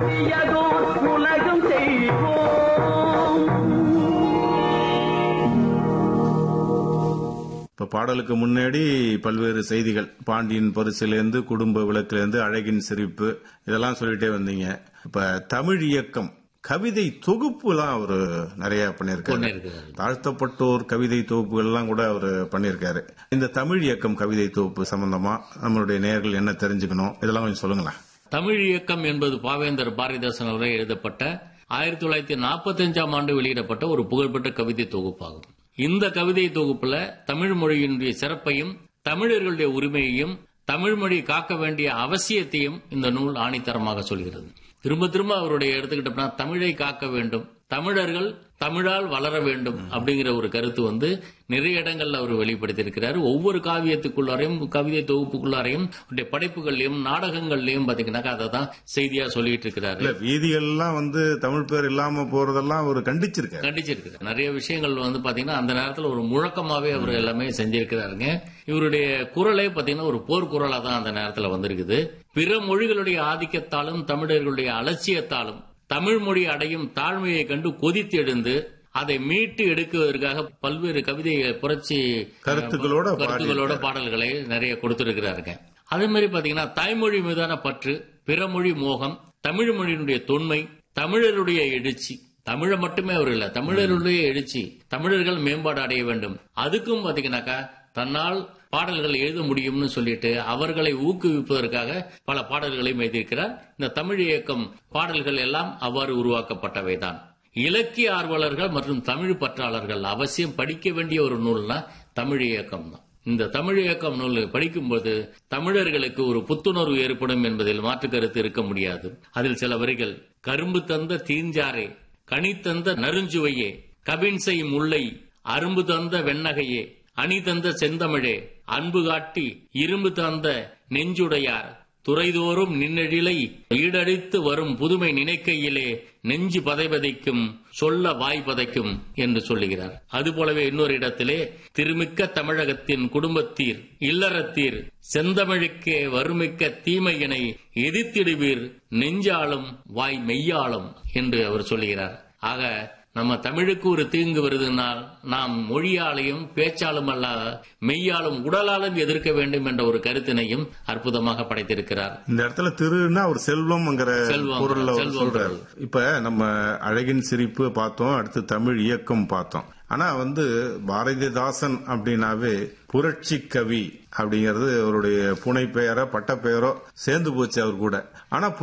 புதியதோர் உலகம் செய்வோம் இப்ப பாடலுக்கு முன்னாடி பல்வேறு செய்திகள் பாண்டியன் பரிசிலிருந்து குடும்ப விளக்கிலிருந்து அழகின் சிரிப்பு இதெல்லாம் சொல்லிட்டே வந்தீங்க இப்ப தமிழ் இயக்கம் கவிதை தொகுப்புலாம் அவரு நிறைய பண்ணிருக்காரு பண்ணியிருக்கிறாரு. தாழ்த்தப்பட்டோர் கவிதை தொகுப்புகள் எல்லாம் கூட அவர் பண்ணிருக்காரு இந்த தமிழ் இயக்கம் கவிதை தொகுப்பு சம்பந்தமா நம்மளுடைய நேயர்கள் என்ன தெரிஞ்சுக்கணும் இதெல்லாம் கொஞ்சம் சொல்லுங்களேன் தமிழ் இயக்கம் என்பது பாவேந்தர் பாரதிதாசன் அவரை எழுதப்பட்ட ஆயிரத்தி தொள்ளாயிரத்தி நாற்பத்தஞ்சாம் ஆண்டு வெளியிடப்பட்ட ஒரு புகழ்பெற்ற கவிதை தொகுப்பாகும் இந்த கவிதை தொகுப்புல தமிழ் மொழியினுடைய சிறப்பையும் தமிழர்களுடைய உரிமையையும் தமிழ் மொழி காக்க வேண்டிய அவசியத்தையும் இந்த நூல் ஆணித்தரமாக சொல்கிறது திரும்ப திரும்ப அவருடைய எடுத்துக்கிட்டோம்னா தமிழை காக்க வேண்டும் தமிழர்கள் தமிழால் வளர வேண்டும் அப்படிங்கிற ஒரு கருத்து வந்து நிறைய இடங்கள்ல அவர் வெளிப்படுத்தியிருக்கிறார் ஒவ்வொரு காவியத்துக்குள்ளாரையும் கவிதை தொகுப்புக்குள்ளாரையும் அவருடைய படைப்புகள்லயும் நாடகங்கள்லயும் பாத்தீங்கன்னாக்கா அதை தான் செய்தியா சொல்லிட்டு இருக்கிறாரு இல்ல வீதிகள்லாம் வந்து தமிழ் பேர் இல்லாம போறதெல்லாம் அவர் கண்டிச்சிருக்காரு கண்டிச்சிருக்கிறார் நிறைய விஷயங்கள் வந்து பாத்தீங்கன்னா அந்த நேரத்துல ஒரு முழக்கமாவே அவர் எல்லாமே செஞ்சிருக்கிறாருங்க இவருடைய குரலே பாத்தீங்கன்னா ஒரு போர் குரலா தான் அந்த நேரத்துல வந்திருக்குது பிற மொழிகளுடைய ஆதிக்கத்தாலும் தமிழர்களுடைய அலட்சியத்தாலும் தமிழ் மொழி அடையும் தாழ்மையை கண்டு கொதித்து எழுந்து அதை மீட்டு எடுக்குவதற்காக பல்வேறு கவிதை புரட்சி கருத்துக்களோட கருத்துக்களோட பாடல்களை நிறைய கொடுத்திருக்கிறாருங்க அதே மாதிரி பாத்தீங்கன்னா தாய்மொழி மீதான பற்று பிற மொழி மோகம் தமிழ் மொழியினுடைய தொன்மை தமிழருடைய எழுச்சி தமிழை மட்டுமே அவர் இல்ல தமிழருடைய எழுச்சி தமிழர்கள் மேம்பாடு அடைய வேண்டும் அதுக்கும் பாத்தீங்கன்னாக்கா தன்னால் பாடல்கள் எழுத முடியும்னு சொல்லிட்டு அவர்களை ஊக்குவிப்பதற்காக பல பாடல்களையும் எழுதியிருக்கிறார் இந்த தமிழ் இயக்கம் பாடல்கள் எல்லாம் அவ்வாறு உருவாக்கப்பட்டவைதான் இலக்கிய ஆர்வலர்கள் மற்றும் தமிழ் பற்றாளர்கள் அவசியம் படிக்க வேண்டிய ஒரு நூல்னா தமிழ் இயக்கம் தான் இந்த தமிழ் இயக்கம் நூல் படிக்கும்போது தமிழர்களுக்கு ஒரு புத்துணர்வு ஏற்படும் என்பதில் மாற்று கருத்து இருக்க முடியாது அதில் சில வரிகள் கரும்பு தந்த தீஞ்சாரே கனி தந்த நறுஞ்சுவையே கவின் செய் முல்லை அரும்பு தந்த வெண்ணகையே அணி தந்த செந்தமிழே அன்பு காட்டி இரும்பு தந்த நெஞ்சுடையார் துறைதோறும் நின்னெழிலை ஈடடித்து வரும் புதுமை நினைக்கையிலே நெஞ்சு பதைபதைக்கும் சொல்ல வாய் பதைக்கும் என்று சொல்லுகிறார் அதுபோலவே இன்னொரு இடத்திலே திருமிக்க தமிழகத்தின் குடும்பத்தீர் இல்லறத்தீர் செந்தமிழுக்கே வறுமிக்க தீமையினை எதிர்த்திடுவீர் நெஞ்சாலும் வாய் மெய்யாலும் என்று அவர் சொல்லுகிறார் ஆக நம்ம தமிழுக்கு ஒரு தீங்கு வருதுனால் நாம் மொழியாலையும் பேச்சாலும் அல்ல மெய்யாலும் உடலாலும் எதிர்க்க வேண்டும் என்ற ஒரு கருத்தினையும் அற்புதமாக படைத்திருக்கிறார் இந்த இடத்துல திருன்னா அவர் செல்வம்ங்கிற செல்வம், பொருள்ல அவர் செல்வம் சொல்றாரு இப்ப நம்ம அழகின் சிரிப்பு பார்த்தோம் அடுத்து தமிழ் இயக்கம் பார்த்தோம் ஆனா வந்து பாரதிதாசன் அப்படின்னாவே புரட்சி கவி அப்படிங்கிறது அவருடைய புனை பெயரோ பட்ட பெயரோ சேர்ந்து போச்சு அவர் கூட ஆனா